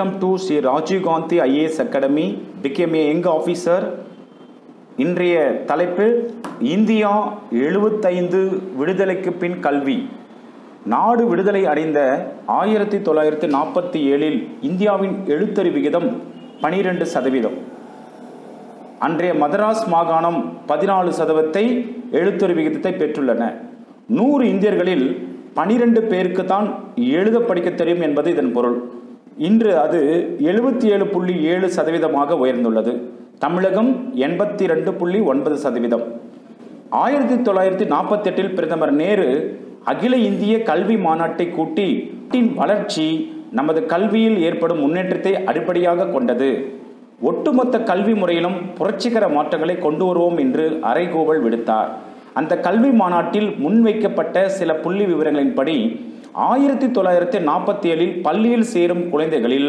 welcome to Shri Rajiv Gandhi IAS academy become a young officer இன்றைய தலைப்பு India எழுபத்தைந்து விடுதலைக்கு பின் கல்வி நாடு விடுதலை அடைந்த ஆயிரத்தி தொள்ளாயிரத்தி நாற்பத்தி ஏழில் இந்தியாவின் எழுத்தறி விகிதம் பனிரெண்டு சதவீதம் அன்றைய மதராஸ் மாகாணம் பதினாலு சதவீதத்தை எழுத்தறி விகிதத்தை பெற்றுள்ளன நூறு இந்தியர்களில் பனிரெண்டு பேருக்கு தான் எழுத படிக்க தெரியும் என்பது இதன் பொருள் இன்று அது எழுபத்தி ஏழு புள்ளி ஏழு சதவீதமாக உயர்ந்துள்ளது தமிழகம் எண்பத்தி ரெண்டு புள்ளி ஒன்பது சதவீதம் ஆயிரத்தி தொள்ளாயிரத்தி நாற்பத்தி எட்டில் பிரதமர் நேரு அகில இந்திய கல்வி மாநாட்டை கூட்டி நாட்டின் வளர்ச்சி நமது கல்வியில் ஏற்படும் முன்னேற்றத்தை அடிப்படையாக கொண்டது ஒட்டுமொத்த கல்வி முறையிலும் புரட்சிகர மாற்றங்களை கொண்டு வருவோம் என்று அறைகூவல் விடுத்தார் அந்த கல்வி மாநாட்டில் முன்வைக்கப்பட்ட சில புள்ளி விவரங்களின்படி ஆயிரத்தி தொள்ளாயிரத்தி நாற்பத்தி ஏழில் பள்ளியில் சேரும் குழந்தைகளில்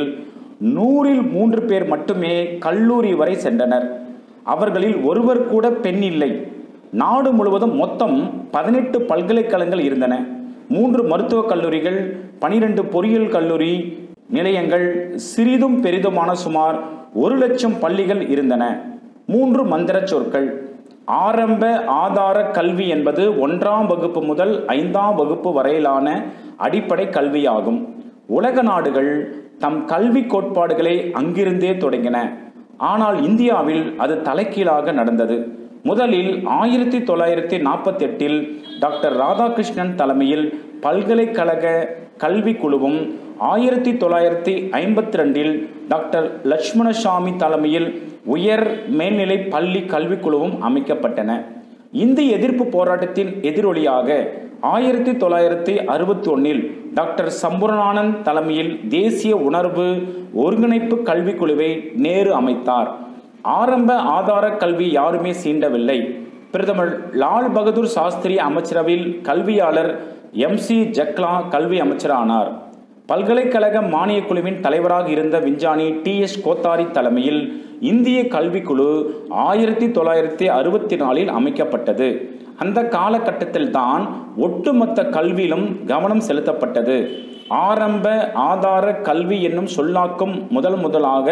நூறில் மூன்று பேர் மட்டுமே கல்லூரி வரை சென்றனர் அவர்களில் ஒருவர் கூட பெண் இல்லை நாடு முழுவதும் மொத்தம் பதினெட்டு பல்கலைக்கழகங்கள் இருந்தன மூன்று மருத்துவக் கல்லூரிகள் பனிரெண்டு பொறியியல் கல்லூரி நிலையங்கள் சிறிதும் பெரிதுமான சுமார் ஒரு லட்சம் பள்ளிகள் இருந்தன மூன்று மந்திர சொற்கள் ஆரம்ப ஆதார கல்வி என்பது ஒன்றாம் வகுப்பு முதல் ஐந்தாம் வகுப்பு வரையிலான அடிப்படை கல்வியாகும் உலக நாடுகள் தம் கல்வி கோட்பாடுகளை அங்கிருந்தே தொடங்கின ஆனால் இந்தியாவில் அது தலைகீழாக நடந்தது முதலில் ஆயிரத்தி தொள்ளாயிரத்தி நாற்பத்தி எட்டில் டாக்டர் ராதாகிருஷ்ணன் தலைமையில் பல்கலைக்கழக கல்வி குழுவும் ஆயிரத்தி தொள்ளாயிரத்தி ஐம்பத்தி ரெண்டில் டாக்டர் லட்சுமணசாமி தலைமையில் உயர் மேல்நிலை பள்ளி கல்விக்குழுவும் அமைக்கப்பட்டன இந்திய எதிர்ப்பு போராட்டத்தின் எதிரொலியாக ஆயிரத்தி தொள்ளாயிரத்தி அறுபத்தி ஒன்னில் டாக்டர் சம்பூர்ணானந்த் தலைமையில் தேசிய உணர்வு ஒருங்கிணைப்பு கல்விக்குழுவை நேரு அமைத்தார் ஆரம்ப ஆதார கல்வி யாருமே சீண்டவில்லை பிரதமர் லால் பகதூர் சாஸ்திரி அமைச்சரவையில் கல்வியாளர் எம் சி ஜக்லா கல்வி அமைச்சரானார் பல்கலைக்கழக மானியக் குழுவின் தலைவராக இருந்த விஞ்ஞானி டி எஸ் கோத்தாரி தலைமையில் இந்திய கல்விக்குழு ஆயிரத்தி தொள்ளாயிரத்தி அறுபத்தி நாலில் அமைக்கப்பட்டது அந்த காலகட்டத்தில் தான் ஒட்டுமொத்த கல்வியிலும் கவனம் செலுத்தப்பட்டது ஆரம்ப ஆதார கல்வி என்னும் சொல்லாக்கம் முதல் முதலாக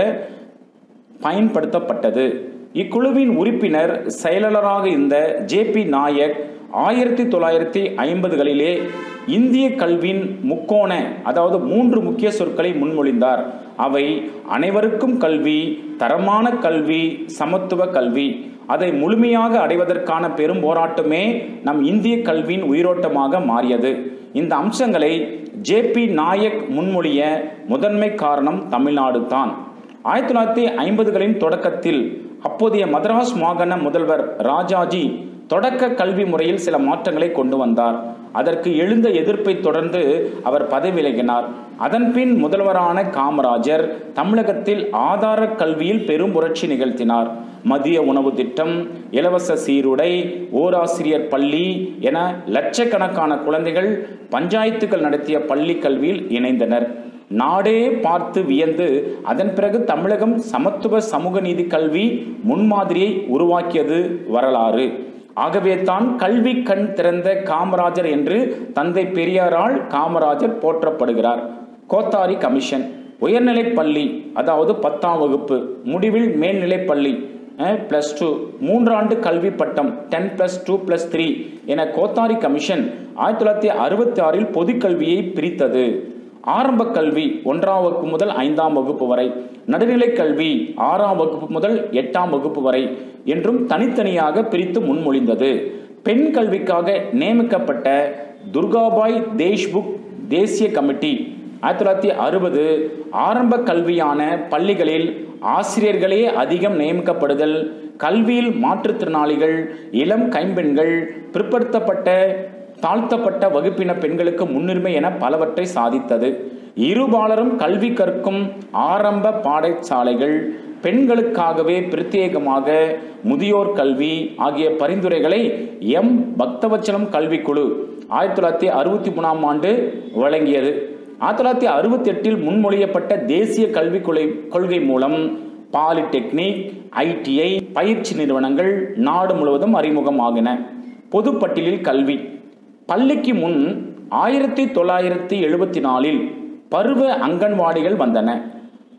பயன்படுத்தப்பட்டது இக்குழுவின் உறுப்பினர் செயலாளராக இருந்த ஜே பி நாயக் ஆயிரத்தி தொள்ளாயிரத்தி ஐம்பதுகளிலே இந்திய கல்வியின் முக்கோண அதாவது மூன்று முக்கிய சொற்களை முன்மொழிந்தார் அவை அனைவருக்கும் கல்வி தரமான கல்வி சமத்துவ கல்வி அதை முழுமையாக அடைவதற்கான பெரும் போராட்டமே நம் இந்திய கல்வியின் உயிரோட்டமாக மாறியது இந்த அம்சங்களை ஜே பி நாயக் முன்மொழிய முதன்மை காரணம் தமிழ்நாடு தான் ஆயிரத்தி தொள்ளாயிரத்தி ஐம்பதுகளின் தொடக்கத்தில் அப்போதைய மதராஸ் மாகாண முதல்வர் ராஜாஜி தொடக்க கல்வி முறையில் சில மாற்றங்களை கொண்டு வந்தார் அதற்கு எழுந்த எதிர்ப்பை தொடர்ந்து அவர் பதவி விலகினார் அதன்பின் முதல்வரான காமராஜர் தமிழகத்தில் ஆதார கல்வியில் பெரும் புரட்சி நிகழ்த்தினார் மதிய உணவு திட்டம் இலவச சீருடை ஓராசிரியர் பள்ளி என லட்சக்கணக்கான குழந்தைகள் பஞ்சாயத்துகள் நடத்திய பள்ளி கல்வியில் இணைந்தனர் நாடே பார்த்து வியந்து அதன் பிறகு தமிழகம் சமத்துவ சமூக நீதி கல்வி முன்மாதிரியை உருவாக்கியது வரலாறு ஆகவே தான் கல்வி கண் திறந்த காமராஜர் என்று தந்தை பெரியாரால் காமராஜர் போற்றப்படுகிறார் கோத்தாரி கமிஷன் உயர்நிலை பள்ளி அதாவது பத்தாம் வகுப்பு முடிவில் மேல்நிலை பள்ளி பிளஸ் டூ மூன்றாண்டு கல்வி பட்டம் ten plus two plus three என கோத்தாரி கமிஷன் ஆயிரத்தி தொள்ளாயிரத்தி அறுபத்தி ஆறில் பொதுக்கல்வியை பிரித்தது ஆரம்ப கல்வி ஒன்றாம் வகுப்பு முதல் ஐந்தாம் வகுப்பு வரை நடுநிலை கல்வி ஆறாம் வகுப்பு முதல் எட்டாம் வகுப்பு வரை என்றும் தனித்தனியாக பிரித்து முன்மொழிந்தது பெண் கல்விக்காக நியமிக்கப்பட்ட துர்காபாய் தேஷ்புக் தேசிய கமிட்டி ஆயிரத்தி தொள்ளாயிரத்தி அறுபது ஆரம்ப கல்வியான பள்ளிகளில் ஆசிரியர்களே அதிகம் நியமிக்கப்படுதல் கல்வியில் மாற்றுத்திறனாளிகள் இளம் கைம்பெண்கள் பிற்படுத்தப்பட்ட தாழ்த்தப்பட்ட வகுப்பின பெண்களுக்கு முன்னுரிமை என பலவற்றை சாதித்தது இருபாலரும் கல்வி கற்கும் ஆரம்ப பாடசாலைகள் பெண்களுக்காகவே பிரத்யேகமாக முதியோர் கல்வி ஆகிய பரிந்துரைகளை எம் பக்தவச்சலம் கல்விக்குழு ஆயிரத்தி தொள்ளாயிரத்தி அறுபத்தி மூணாம் ஆண்டு வழங்கியது ஆயிரத்தி தொள்ளாயிரத்தி அறுபத்தி எட்டில் முன்மொழியப்பட்ட தேசிய கல்விக் கொலை கொள்கை மூலம் பாலிடெக்னிக் ஐடிஐ பயிற்சி நிறுவனங்கள் நாடு முழுவதும் அறிமுகமாகின பொதுப்பட்டியலில் கல்வி பள்ளிக்கு முன் ஆயிரத்தி தொள்ளாயிரத்தி எழுபத்தி நாலில் பருவ அங்கன்வாடிகள் வந்தன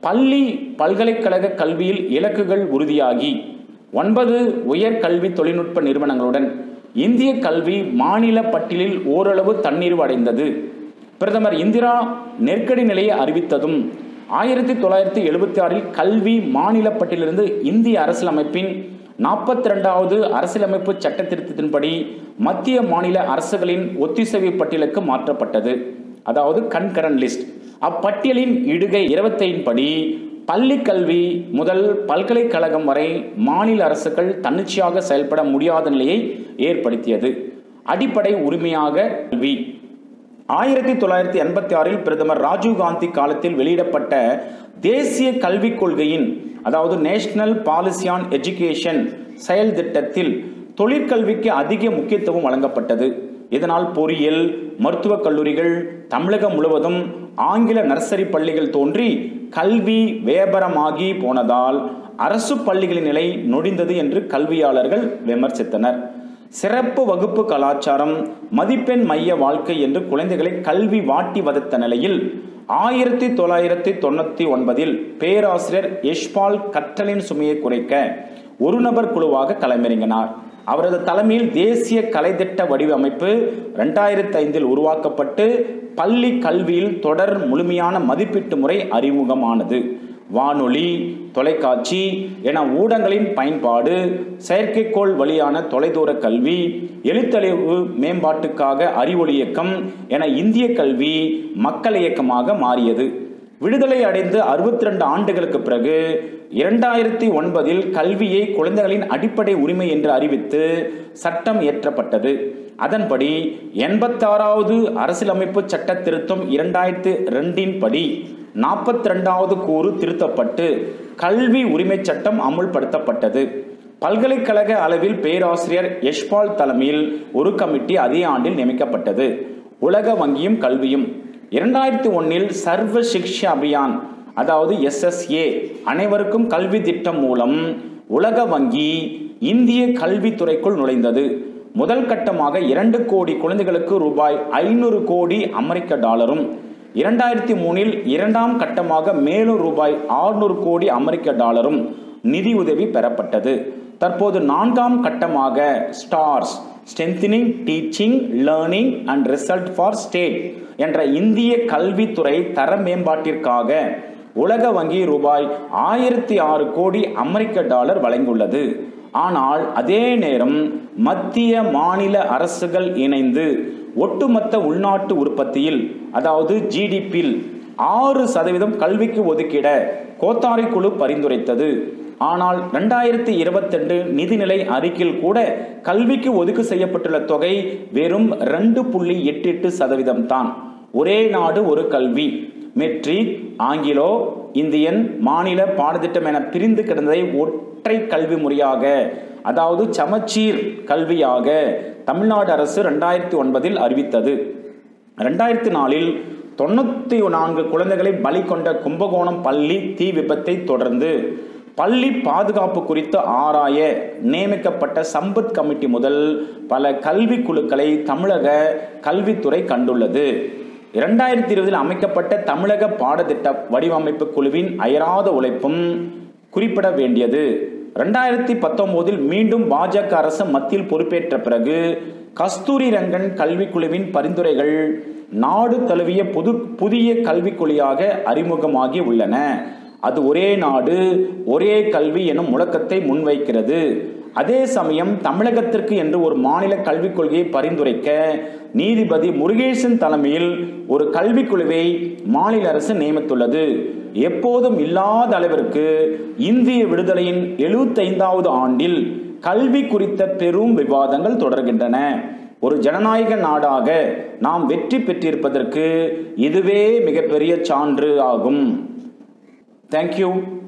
பள்ளி பல்கலைக்கழக கல்வியில் இலக்குகள் உறுதியாகி ஒன்பது உயர்கல்வி தொழில்நுட்ப நிறுவனங்களுடன் இந்திய கல்வி மாநில பட்டியலில் ஓரளவு தன்னிறைவு அடைந்தது பிரதமர் இந்திரா நெருக்கடி நிலையை அறிவித்ததும் ஆயிரத்தி தொள்ளாயிரத்தி எழுபத்தி ஆறில் கல்வி மாநில பட்டியலிருந்து இந்திய அரசியலமைப்பின் நாற்பத்தி ரெண்டாவது அரசியலமைப்பு சட்ட திருத்தத்தின்படி மத்திய மாநில அரசுகளின் ஒத்திசைவு பட்டியலுக்கு மாற்றப்பட்டது அதாவது கண்கரன் லிஸ்ட் அப்பட்டியலின் இடுகை இருபத்தையின் படி பள்ளி கல்வி முதல் பல்கலைக்கழகம் வரை மாநில அரசுகள் தன்னிச்சையாக செயல்பட முடியாத நிலையை ஏற்படுத்தியது அடிப்படை உரிமையாக கல்வி ஆயிரத்தி தொள்ளாயிரத்தி எண்பத்தி ஆறில் பிரதமர் ராஜீவ்காந்தி காலத்தில் வெளியிடப்பட்ட தேசிய கல்விக் கொள்கையின் அதாவது நேஷனல் பாலிசி ஆன் எஜுகேஷன் செயல் திட்டத்தில் தொழிற்கல்விக்கு அதிக முக்கியத்துவம் வழங்கப்பட்டது இதனால் பொறியியல் மருத்துவக் கல்லூரிகள் தமிழகம் முழுவதும் ஆங்கில நர்சரி பள்ளிகள் தோன்றி கல்வி வேபரமாகி போனதால் அரசு பள்ளிகளின் நிலை நொடிந்தது என்று கல்வியாளர்கள் விமர்சித்தனர் சிறப்பு வகுப்பு கலாச்சாரம் மதிப்பெண் மைய வாழ்க்கை என்று குழந்தைகளை கல்வி வாட்டி வதத்த நிலையில் ஆயிரத்தி தொள்ளாயிரத்தி தொண்ணூத்தி ஒன்பதில் பேராசிரியர் யஷ்பால் கற்றலின் சுமையை குறைக்க ஒரு நபர் குழுவாக களமிறங்கினார் அவரது தலைமையில் தேசிய கலைத்திட்ட வடிவமைப்பு ரெண்டாயிரத்தி ஐந்தில் உருவாக்கப்பட்டு பள்ளி கல்வியில் தொடர் முழுமையான மதிப்பீட்டு முறை அறிமுகமானது வானொலி தொலைக்காட்சி என ஊடகங்களின் பயன்பாடு செயற்கைக்கோள் வழியான தொலைதூர கல்வி எழுத்தறிவு மேம்பாட்டுக்காக அறிவொளி இயக்கம் என இந்திய கல்வி மக்கள் இயக்கமாக மாறியது விடுதலை அடைந்து அறுபத்தி ரெண்டு ஆண்டுகளுக்கு பிறகு இரண்டாயிரத்தி ஒன்பதில் கல்வியை குழந்தைகளின் அடிப்படை உரிமை என்று அறிவித்து சட்டம் இயற்றப்பட்டது அதன்படி எண்பத்தாறாவது அரசியலமைப்பு சட்ட திருத்தம் இரண்டாயிரத்து ரெண்டின் படி நாற்பத்தி ரெண்டாவது கூறு திருத்தப்பட்டு கல்வி உரிமை சட்டம் அமுல்படுத்தப்பட்டது பல்கலைக்கழக அளவில் பேராசிரியர் யஷ்பால் தலைமையில் ஒரு கமிட்டி அதே ஆண்டில் நியமிக்கப்பட்டது உலக வங்கியும் கல்வியும் இரண்டாயிரத்தி ஒன்னில் சர்வ சிக்ஷா அபியான் அதாவது எஸ்எஸ்ஏ அனைவருக்கும் கல்வி திட்டம் மூலம் உலக வங்கி இந்திய கல்வித்துறைக்குள் நுழைந்தது முதல் கட்டமாக இரண்டு கோடி குழந்தைகளுக்கு ரூபாய் ஐநூறு கோடி அமெரிக்க டாலரும் இரண்டாயிரத்தி மூணில் இரண்டாம் கட்டமாக மேலும் ரூபாய் ஆறுநூறு கோடி அமெரிக்க டாலரும் நிதி உதவி பெறப்பட்டது தற்போது நான்காம் கட்டமாக STARS strengthening teaching learning and result for state என்ற இந்திய கல்வித்துறை தர மேம்பாட்டிற்காக உலக வங்கி ரூபாய் ஆயிரத்தி ஆறு கோடி அமெரிக்க டாலர் வழங்கியுள்ளது ஆனால் அதே நேரம் மத்திய மாநில அரசுகள் இணைந்து ஒட்டுமொத்த உள்நாட்டு உற்பத்தியில் அதாவது ஜிடிபியில் ஆறு சதவீதம் கல்விக்கு ஒதுக்கிட கோத்தாரி குழு பரிந்துரைத்தது ஆனால் ரெண்டாயிரத்தி இருபத்தெண்டு நிதிநிலை அறிக்கையில் கூட கல்விக்கு ஒதுக்கு செய்யப்பட்டுள்ள தொகை வெறும் ரெண்டு புள்ளி எட்டு எட்டு சதவீதம் தான் ஒரே நாடு ஒரு கல்வி மெட்ரிக் ஆங்கிலோ இந்தியன் மாநில பாடத்திட்டம் என பிரிந்து கிடந்ததை ஒற்றை கல்வி முறையாக அதாவது சமச்சீர் கல்வியாக தமிழ்நாடு அரசு ரெண்டாயிரத்தி ஒன்பதில் அறிவித்தது ரெண்டாயிரத்தி நாலில் தொண்ணூற்றி நான்கு குழந்தைகளை பலி கொண்ட கும்பகோணம் பள்ளி தீ விபத்தை தொடர்ந்து பள்ளி பாதுகாப்பு குறித்து ஆராய நியமிக்கப்பட்ட சம்பத் கமிட்டி முதல் பல கல்வி குழுக்களை தமிழக கல்வித்துறை கண்டுள்ளது இரண்டாயிரத்தி இருபதில் அமைக்கப்பட்ட தமிழக பாடத்திட்ட வடிவமைப்பு குழுவின் அயராத உழைப்பும் குறிப்பிட வேண்டியது ரெண்டாயிரத்தி பத்தொன்பதில் மீண்டும் பாஜக அரசு மத்தியில் பொறுப்பேற்ற பிறகு கஸ்தூரி ரங்கன் கல்விக்குழுவின் பரிந்துரைகள் நாடு தழுவிய புது புதிய கல்விக்குழியாக அறிமுகமாகி உள்ளன அது ஒரே நாடு ஒரே கல்வி எனும் முழக்கத்தை முன்வைக்கிறது அதே சமயம் தமிழகத்திற்கு என்று ஒரு மாநில கல்விக் கொள்கையை பரிந்துரைக்க நீதிபதி முருகேசன் தலைமையில் ஒரு கல்விக் குழுவை மாநில அரசு நியமித்துள்ளது எப்போதும் இல்லாத அளவிற்கு இந்திய விடுதலையின் எழுபத்தைந்தாவது ஆண்டில் கல்வி குறித்த பெரும் விவாதங்கள் தொடர்கின்றன ஒரு ஜனநாயக நாடாக நாம் வெற்றி பெற்றிருப்பதற்கு இதுவே மிகப்பெரிய சான்று ஆகும் தேங்க்யூ